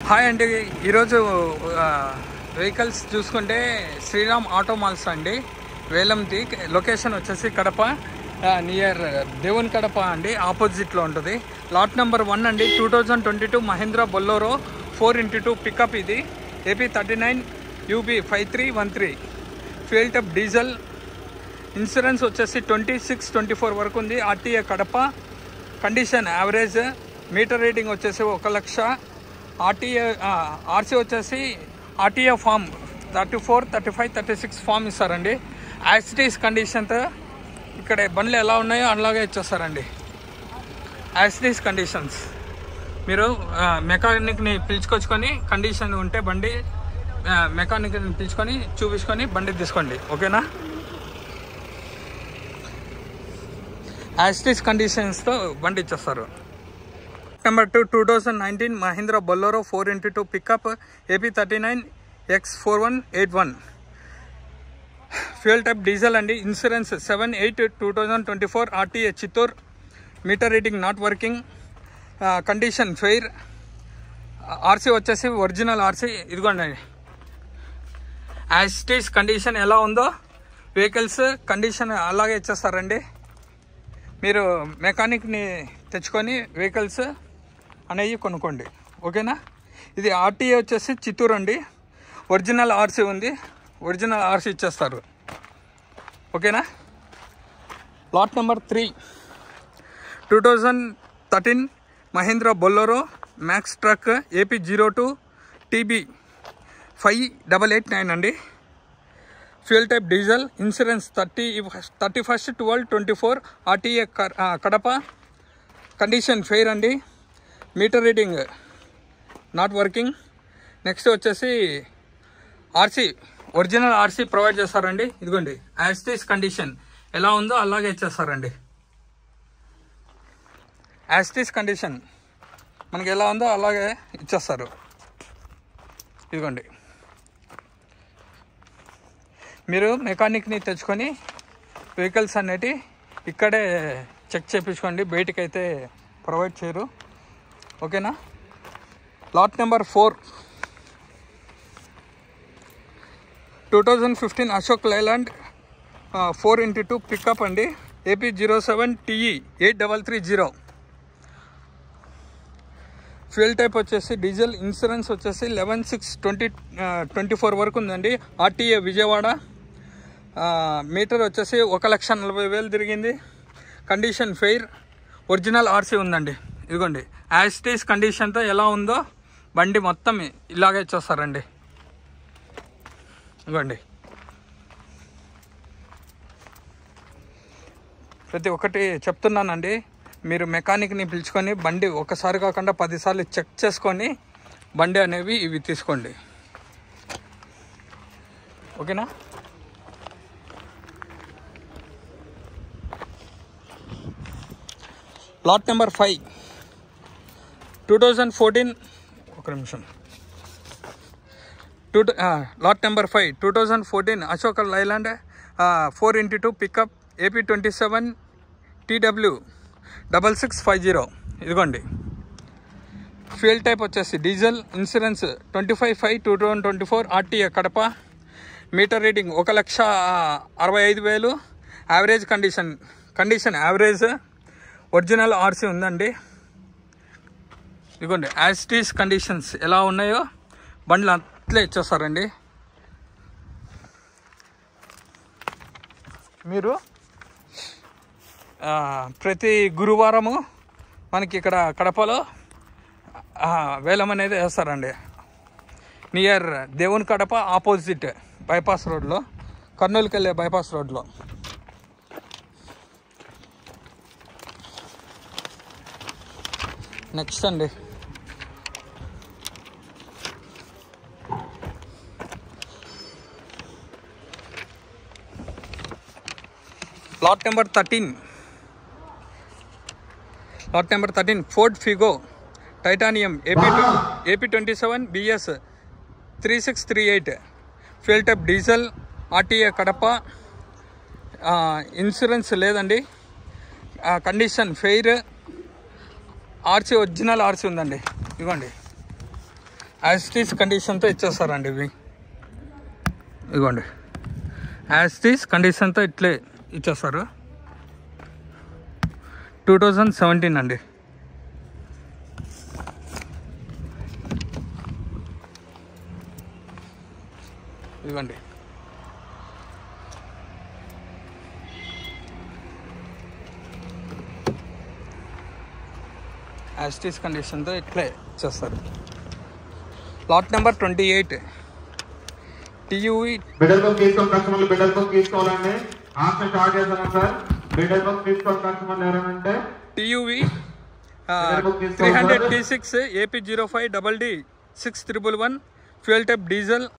hi అండి ఈరోజు ఆ, వెహికల్స్ చూసుకుంటే శ్రీరామ్ ఆటో మాల్స్ అండి వేలంది లొకేషన్ వచ్చేసి కడప ఆ, నియర్ దేవుని కడప అండి ఆపోజిట్లో ఉంటుంది లాట్ నెంబర్ వన్ అండి two thousand twenty two Mahindra Bolero four into two pickup ఇది AP thirty nine UB five three one three fuel type diesel insurance వచ్చేసి ట్వంటీ సిక్స్ ట్వంటీ ఫోర్ వరకు ఉంది RTA Kadapa condition average meter reading వచ్చేసి ఒక లక్ష RTA RC వచ్చేసి RTA form thirty four thirty five thirty six form ఇస్తారండి as it is కండిషన్తో ఇక్కడ బండ్లు ఎలా ఉన్నాయో అలాగే ఇచ్చేస్తారండి యాక్సిటీస్ కండిషన్స్ మీరు ఆ, మెకానిక్ని పిలుచుకొచ్చుకొని కండిషన్ ఉంటే బండి ఆ, మెకానిక్ని పిలుచుకొని చూపించుకొని బండి తీసుకోండి ఓకేనా యాస్టిస్ కండిషన్స్తో బండి ఇచ్చేస్తారు number two two thousand nineteen Mahindra Bolero four into two pickup AP thirty nine X four one eight one fuel type diesel అండి insurance seven eight two thousand twenty four RTA Chittoor meter reading not working condition fair RC వచ్చేసి original RC ఇదిగోండి as it is condition ఎలా ఉందో vehicles condition అలాగే ఇచ్చేస్తారండి మీరు మెకానిక్ని తెచ్చుకొని vehicles అనేవి కొనుక్కోండి ఓకేనా ఇది ఆర్టీఏ వచ్చేసి చిత్తూరు అండి ఒరిజినల్ ఆర్సీ ఉంది ఒరిజినల్ ఆర్సీ ఇచ్చేస్తారు ఓకేనా lot number three two thousand thirteen Mahindra Bolero Maxx truck AP zero two TB five double eight nine అండి fuel type diesel insurance thirty thirty first twelve twenty four RTA Kadapa condition fair అండి meter reading not working next వచ్చేసి RC original RC provide చేస్తారండి ఇదిగోండి యాస్టీస్ condition ఎలా ఉందో అలాగే ఇచ్చేస్తారండి యాస్టీస్ condition మనకి ఎలా ఉందో అలాగే ఇచ్చేస్తారు ఇదిగోండి మీరు మెకానిక్ని తెచ్చుకొని వెహికల్స్ అనేటి ఇక్కడే చెక్ చేయించుకోండి బయటికి అయితే ప్రొవైడ్ చేయరు ఓకేనా lot number four two thousand fifteen Ashok Leyland four into two pickup అండి AP zero seven TE eight double three zero fuel type వచ్చేసి డీజిల్ ఇన్సూరెన్స్ వచ్చేసి eleven six twenty twenty four వరకు ఉందండి ఆర్టీఏ విజయవాడ ఆ, మీటర్ వచ్చేసి ఒక లక్ష నలభై వేలు తిరిగింది కండిషన్ ఫెయిర్ ఒరిజినల్ ఆర్సీ ఉందండి ఇదిగోండి యాస్టీస్ కండిషన్తో ఎలా ఉందో బండి మొత్తం ఇలాగే ఇచ్చేస్తారండి ఇదిగోండి ప్రతి ఒక్కటి చెప్తున్నానండి మీరు మెకానిక్ని పిలుచుకొని బండి ఒకసారి కాకుండా పదిసార్లు చెక్ చేసుకొని బండి అనేవి ఇవి తీసుకోండి ఓకేనా lot number five two thousand fourteen ఒక నిమిషం two lot number five two thousand fourteen Ashoka Leyland four into two pickup AP twenty seven TW double six five zero ఇదిగోండి ఫ్యూయల్ టైప్ వచ్చేసి diesel insurance twenty five five two thousand twenty four RTA Kadapa meter reading ఒక లక్ష అరవై ఐదు వేలు average condition condition average original RC ఉందండి ఇదిగోండి యాస్టీస్ conditions ఎలా ఉన్నాయో బండ్లు అట్లే ఇచ్చేస్తారండి మీరు ఆ, ప్రతి గురువారము మనకి ఇక్కడ కడపలో ఆ, వేలం అనేది వేస్తారండి నియర్ దేవుని కడప ఆపోజిట్ బైపాస్ రోడ్లో కర్నూలుకి వెళ్ళే బైపాస్ రోడ్లో నెక్స్ట్ అండి lot number thirteen lot number thirteen Ford Figo Titanium AP AP twenty seven BS three six three eight fuel type diesel RTA Kadapa ఆ, ఇన్సూరెన్స్ లేదండి ఆ, condition fair RC original RC ఉందండి ఇవ్వండి యాస్టీస్ కండిషన్తో ఇచ్చేస్తారండి ఇవి ఇదిగోండి యాస్టీస్ కండిషన్తో ఇట్లే ఇచ్చేస్తారు టూ థౌజండ్ సెవెంటీన్ అండి ఇదిగోండి యాస్టీస్ కండిషన్తో ఇట్లే ఇచ్చేస్తారు lot number twenty eight TUV బిడ్డల్ బుక్ తీసుకోండి కస్టమర్లు బిడ్డల్ బుక్ తీసుకోవాలండి ఆప్షన్ స్టార్ట్ చేస్తున్నాం సార్ బిడ్డల్ బుక్ తీసుకోండి కస్టమర్లు ఎవరైనా TUV Biddle book three hundred తీసుకోవాలి T six AP zero five double D six triple one fuel type diesel